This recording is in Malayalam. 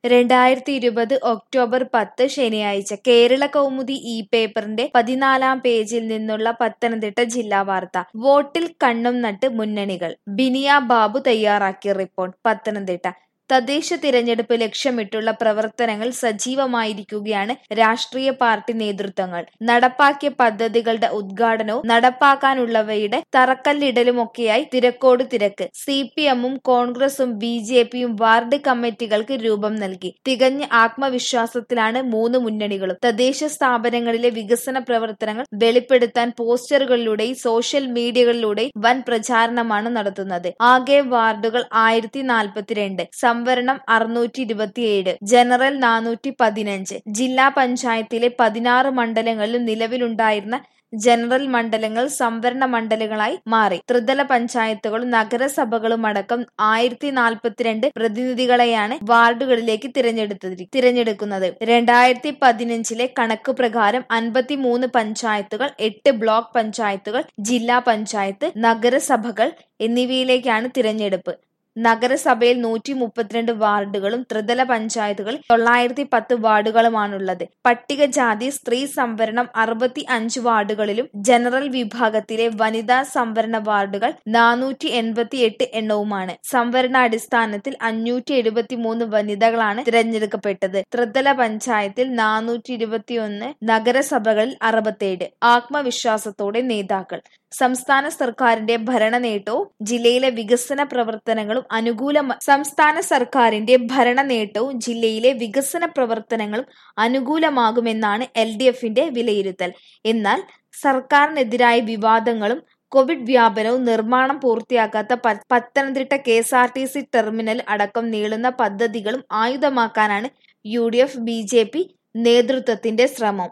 രണ്ടായിരത്തി ഇരുപത് ഒക്ടോബർ പത്ത് ശനിയാഴ്ച കേരള കൗമുദി ഈ പേപ്പറിന്റെ പതിനാലാം പേജിൽ നിന്നുള്ള പത്തനംതിട്ട ജില്ലാ വാർത്ത വോട്ടിൽ കണ്ണും നട്ട് മുന്നണികൾ ബിനിയ ബാബു തയ്യാറാക്കിയ റിപ്പോർട്ട് പത്തനംതിട്ട തദ്ദേശ തിരഞ്ഞെടുപ്പ് ലക്ഷ്യമിട്ടുള്ള പ്രവർത്തനങ്ങൾ സജീവമായിരിക്കുകയാണ് രാഷ്ട്രീയ പാർട്ടി നേതൃത്വങ്ങൾ നടപ്പാക്കിയ പദ്ധതികളുടെ ഉദ്ഘാടനവും നടപ്പാക്കാനുള്ളവയുടെ തറക്കല്ലിടലുമൊക്കെയായി തിരക്കോട് തിരക്ക് സി പി എമ്മും കോൺഗ്രസും ബി ജെ പിയും വാർഡ് കമ്മിറ്റികൾക്ക് രൂപം നൽകി തികഞ്ഞ ആത്മവിശ്വാസത്തിലാണ് മൂന്ന് മുന്നണികളും തദ്ദേശ സ്ഥാപനങ്ങളിലെ വികസന പ്രവർത്തനങ്ങൾ വെളിപ്പെടുത്താൻ പോസ്റ്ററുകളിലൂടെയും സോഷ്യൽ മീഡിയകളിലൂടെയും വൻ പ്രചാരണമാണ് നടത്തുന്നത് ആകെ വാർഡുകൾ ആയിരത്തി നാൽപ്പത്തിരണ്ട് സംവരണം അറുന്നൂറ്റി ഇരുപത്തിയേഴ് ജനറൽ നാനൂറ്റി പതിനഞ്ച് ജില്ലാ പഞ്ചായത്തിലെ പതിനാറ് മണ്ഡലങ്ങളിലും നിലവിലുണ്ടായിരുന്ന ജനറൽ മണ്ഡലങ്ങൾ സംവരണ മണ്ഡലങ്ങളായി മാറി ത്രിതല പഞ്ചായത്തുകളും നഗരസഭകളും അടക്കം ആയിരത്തി നാൽപ്പത്തിരണ്ട് പ്രതിനിധികളെയാണ് വാർഡുകളിലേക്ക് തിരഞ്ഞെടുത്തത് തിരഞ്ഞെടുക്കുന്നത് രണ്ടായിരത്തി പതിനഞ്ചിലെ കണക്ക് പ്രകാരം അൻപത്തിമൂന്ന് പഞ്ചായത്തുകൾ എട്ട് ബ്ലോക്ക് പഞ്ചായത്തുകൾ ജില്ലാ പഞ്ചായത്ത് നഗരസഭകൾ എന്നിവയിലേക്കാണ് തിരഞ്ഞെടുപ്പ് നഗരസഭയിൽ നൂറ്റി മുപ്പത്തിരണ്ട് വാർഡുകളും ത്രിതല പഞ്ചായത്തുകളിൽ തൊള്ളായിരത്തി പത്ത് വാർഡുകളുമാണുള്ളത് പട്ടികജാതി സ്ത്രീ സംവരണം അറുപത്തി അഞ്ച് വാർഡുകളിലും ജനറൽ വിഭാഗത്തിലെ വനിതാ സംവരണ വാർഡുകൾ നാനൂറ്റി എൺപത്തി എട്ട് എണ്ണവുമാണ് സംവരണാടിസ്ഥാനത്തിൽ അഞ്ഞൂറ്റി എഴുപത്തി മൂന്ന് വനിതകളാണ് തിരഞ്ഞെടുക്കപ്പെട്ടത് ത്രിതല പഞ്ചായത്തിൽ നാനൂറ്റി ഇരുപത്തിയൊന്ന് നഗരസഭകളിൽ അറുപത്തേഴ് ആത്മവിശ്വാസത്തോടെ നേതാക്കൾ സംസ്ഥാന സർക്കാരിന്റെ ഭരണ നേട്ടവും ജില്ലയിലെ വികസന പ്രവർത്തനങ്ങളും അനുകൂല സംസ്ഥാന സർക്കാരിന്റെ ഭരണ നേട്ടവും ജില്ലയിലെ വികസന പ്രവർത്തനങ്ങളും അനുകൂലമാകുമെന്നാണ് എൽ ഡി എഫിന്റെ വിലയിരുത്തൽ എന്നാൽ സർക്കാരിനെതിരായ വിവാദങ്ങളും കോവിഡ് വ്യാപനവും നിർമ്മാണം പൂർത്തിയാക്കാത്ത Pathanamthitta K S R T C terminal അടക്കം നീളുന്ന പദ്ധതികളും ആയുധമാക്കാനാണ് U D F B J P നേതൃത്വത്തിന്റെ ശ്രമം